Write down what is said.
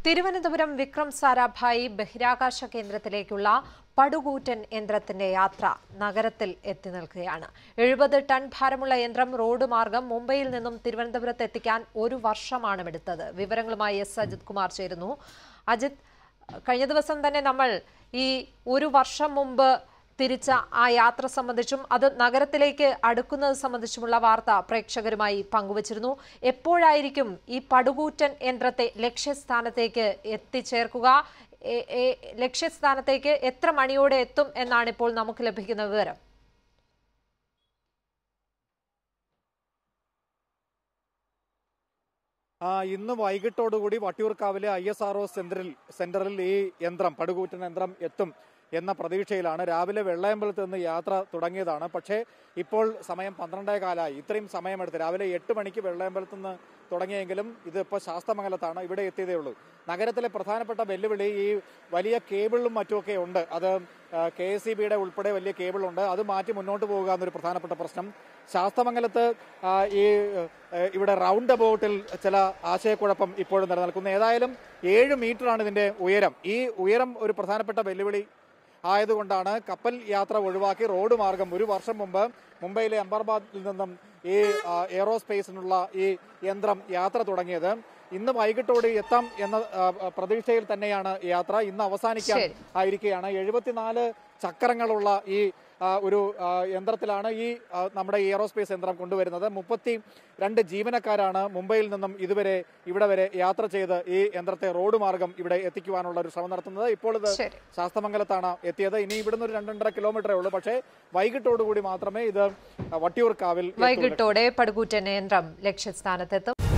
തിരുവനന്തപുരം വിക്രം സാരാഭായി ബഹിരാകാശ കേന്ദ്രത്തിലേക്കുള്ള പടുകൂറ്റൻ യന്ത്രത്തിന്റെ യാത്ര നഗരത്തിൽ എത്തി നിൽക്കുകയാണ് എഴുപത് ടൺ ഭാരമുള്ള യന്ത്രം റോഡ് മാർഗം മുംബൈയിൽ നിന്നും തിരുവനന്തപുരത്ത് എത്തിക്കാൻ ഒരു വർഷമാണ് എടുത്തത് വിവരങ്ങളുമായി എസ് അജിത് കുമാർ ചേരുന്നു അജിത് കഴിഞ്ഞ ദിവസം തന്നെ നമ്മൾ ഈ ഒരു വർഷം മുമ്പ് തിരിച്ച ആ യാത്ര സംബന്ധിച്ചും അത് നഗരത്തിലേക്ക് അടുക്കുന്നത് സംബന്ധിച്ചുമുള്ള വാർത്ത പ്രേക്ഷകരുമായി പങ്കുവച്ചിരുന്നു എപ്പോഴായിരിക്കും ഈ പടുകൂറ്റൻ യന്ത്രത്തെ ലക്ഷ്യസ്ഥാനത്തേക്ക് എത്തിച്ചേർക്കുക എ- എ- ലക്ഷ്യസ്ഥാനത്തേക്ക് എത്ര മണിയോടെ എത്തും എന്നാണ് ഇപ്പോൾ നമുക്ക് ലഭിക്കുന്ന വിവരം ആ, ഇന്ന് വൈകിട്ടോടുകൂടി വട്ടിയൂർക്കാവിലെ ഐ എസ് ആർ ഒ സെന്ററിൽ സെന്ററിൽ ഈ യന്ത്രം പടുകൂറ്റൻ യന്ത്രം എത്തും എന്ന പ്രതീക്ഷയിലാണ് രാവിലെ വെള്ളയമ്പലത്ത് നിന്ന് യാത്ര തുടങ്ങിയതാണ് പക്ഷേ ഇപ്പോൾ സമയം പന്ത്രണ്ടേ കാലായി ഇത്രയും സമയമെടുത്ത് രാവിലെ എട്ട് മണിക്ക് വെള്ളയമ്പലത്ത് നിന്ന് തുടങ്ങിയെങ്കിലും ഇത് ഇപ്പോൾ ശാസ്തമംഗലത്താണ് ഇവിടെ എത്തിയതേ ഉള്ളൂ നഗരത്തിലെ പ്രധാനപ്പെട്ട വെല്ലുവിളി ഈ വലിയ കേബിളും മറ്റുമൊക്കെ ഉണ്ട് അത് കെ എസ് സി ബിയുടെ ഉൾപ്പെടെ വലിയ കേബിളുണ്ട് അത് മാറ്റി മുന്നോട്ട് പോകുക എന്നൊരു പ്രധാനപ്പെട്ട പ്രശ്നം ശാസ്തമംഗലത്ത് ആ, ഈ ഏഹ്, ഇവിടെ റൗണ്ട് അബൌട്ടിൽ ചില ആശയക്കുഴപ്പം ഇപ്പോഴും നിലനിൽക്കുന്നു ഏതായാലും ഏഴ് മീറ്ററാണ് ഇതിന്റെ ഉയരം ഈ ഉയരം ഒരു പ്രധാനപ്പെട്ട വെല്ലുവിളി ആയതുകൊണ്ടാണ് കപ്പൽ യാത്ര ഒഴിവാക്കി റോഡ് മാർഗം ഒരു വർഷം മുമ്പ് മുംബൈയിലെ അംബർബാദിൽ നിന്നും ഈ ആ, എയറോസ്പേസിനുള്ള ഈ യന്ത്രം യാത്ര തുടങ്ങിയത് ഇന്ന് വൈകിട്ടോടെ എത്താം എന്ന ആ, പ്രതീക്ഷയിൽ തന്നെയാണ് യാത്ര ഇന്ന് അവസാനിക്കാൻ ശരി. ആയിരിക്കുകയാണ് എഴുപത്തിനാല് ചക്രങ്ങളുള്ള ഈ ആ, ഒരു ആ, യന്ത്രത്തിലാണ് ഈ ആ, നമ്മുടെ ഈ എയറോസ്പേസ് യന്ത്രം കൊണ്ടുവരുന്നത് മുപ്പത്തി രണ്ട് ജീവനക്കാരാണ് മുംബൈയിൽ നിന്നും ഇതുവരെ ഇവിടെ വരെ യാത്ര ചെയ്ത് ഈ യന്ത്രത്തെ റോഡ് മാർഗം ഇവിടെ എത്തിക്കുവാനുള്ള ഒരു ശ്രമം നടത്തുന്നത് ഇപ്പോൾ ഇത് ശരി ശാസ്തമംഗലത്താണ് എത്തിയത് ഇനി ഇവിടുന്ന് ഒരു രണ്ടര കിലോമീറ്ററേ ഉള്ളൂ പക്ഷേ വൈകിട്ടോടുകൂടി മാത്രമേ ഇത് വട്ടിയൂർക്കാവിൽ എത്തുള്ളൂ. വൈകിട്ടോടെ പടുകൂറ്റൻ യന്ത്രം ലക്ഷ്യസ്ഥാനത്തെത്തും